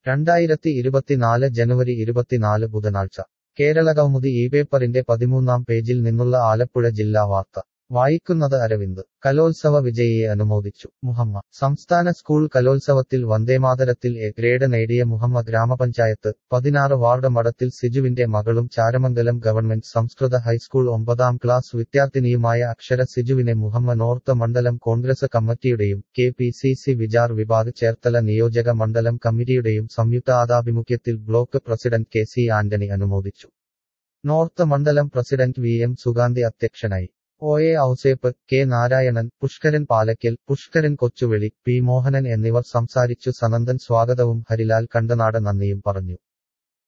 രണ്ടായിരത്തി ഇരുപത്തിനാല് ജനുവരി ഇരുപത്തിനാല് ബുധനാഴ്ച കേരളകൗമുദി ഈ പേപ്പറിന്റെ പതിമൂന്നാം പേജിൽ നിന്നുള്ള ആലപ്പുഴ ജില്ലാ വാർത്ത വായിക്കുന്നത് അരവിന്ദ് കലോത്സവ വിജയിയെ അനുമോദിച്ചു മുഹമ്മ സംസ്ഥാന സ്കൂൾ കലോത്സവത്തിൽ വന്ദേമാതരത്തിൽ എ ഗ്രേഡ് നേടിയ മുഹമ്മ ഗ്രാമപഞ്ചായത്ത് പതിനാറ് വാർഡ് മഠത്തിൽ സിജുവിന്റെ മകളും ചാരമംഗലം ഗവൺമെന്റ് സംസ്കൃത ഹൈസ്കൂൾ ഒമ്പതാം ക്ലാസ് വിദ്യാർത്ഥിനിയുമായ അക്ഷര സിജുവിനെ മുഹമ്മ നോർത്ത് മണ്ഡലം കോൺഗ്രസ് കമ്മിറ്റിയുടെയും K P C C Vichar Vibhag Cherthala നിയോജക മണ്ഡലം കമ്മിറ്റിയുടെയും സംയുക്താതാഭിമുഖ്യത്തിൽ block president K C Antony അനുമോദിച്ചു നോർത്ത് മണ്ഡലം പ്രസിഡന്റ് വി എം സുഗാന്തി അധ്യക്ഷനായി O A Ouseph K Narayanan Pushkaran Palakkal Pushkaran Kochuveli P Mohanan എന്നിവർ സംസാരിച്ചു സനന്ദൻ സ്വാഗതവും ഹരിലാൽ കണ്ടനാട് നന്ദിയും പറഞ്ഞു